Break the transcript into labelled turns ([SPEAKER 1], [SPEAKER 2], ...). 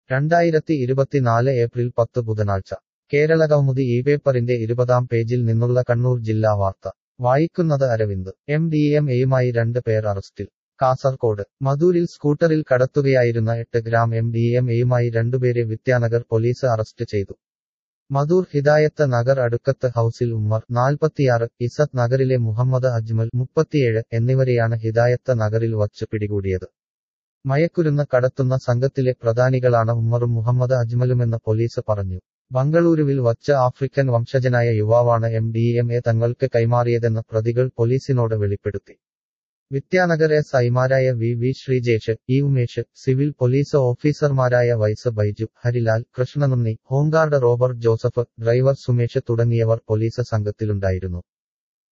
[SPEAKER 1] രണ്ടായിരത്തി ഇരുപത്തിനാല് ഏപ്രിൽ പത്ത് ബുധനാഴ്ച കേരളകൗമുദി ഈ പേപ്പറിന്റെ ഇരുപതാം പേജിൽ നിന്നുള്ള കണ്ണൂർ ജില്ലാ വാർത്ത വായിക്കുന്നത് അരവിന്ദ് എം ഡി എം എയുമായി രണ്ട് പേർ അറസ്റ്റിൽ കാസർകോട് മധൂരിൽ സ്കൂട്ടറിൽ കടത്തുകയായിരുന്ന എട്ട് ഗ്രാം എം ഡി എം എയുമായി രണ്ടുപേരെ വിദ്യാനഗർ പോലീസ് അറസ്റ്റ് ചെയ്തു മധൂർ ഹിദായത്ത് നഗർ അടുക്കത്ത് ഹൌസിൽ ഉമ്മർ നാൽപ്പത്തിയാറ് ഇസത്ത് നഗറിലെ മുഹമ്മദ് അജ്മൽ മുപ്പത്തിയേഴ് എന്നിവരെയാണ് ഹിദായത്ത് നഗറിൽ വച്ച് പിടികൂടിയത് മയക്കുരുന്ന് കടത്തുന്ന സംഘത്തിലെ പ്രധാനികളാണ് ഉമ്മറും മുഹമ്മദ് അജ്മലുമെന്ന് പോലീസ് പറഞ്ഞു ബംഗളൂരുവിൽ വച്ച് ആഫ്രിക്കൻ വംശജനായ യുവാവാണ് എം ഡി എം എ തങ്ങൾക്ക് കൈമാറിയതെന്ന് പ്രതികൾ പോലീസിനോട് വെളിപ്പെടുത്തി വിദ്യാനഗർ എസ് ഐമാരായ V V Sreejesh E Umesh civil police ഓഫീസർമാരായ വൈസ് Baiju Harilal Krishnanunni home guard Robert Joseph driver Sumesh തുടങ്ങിയവർ പോലീസ് സംഘത്തിലുണ്ടായിരുന്നു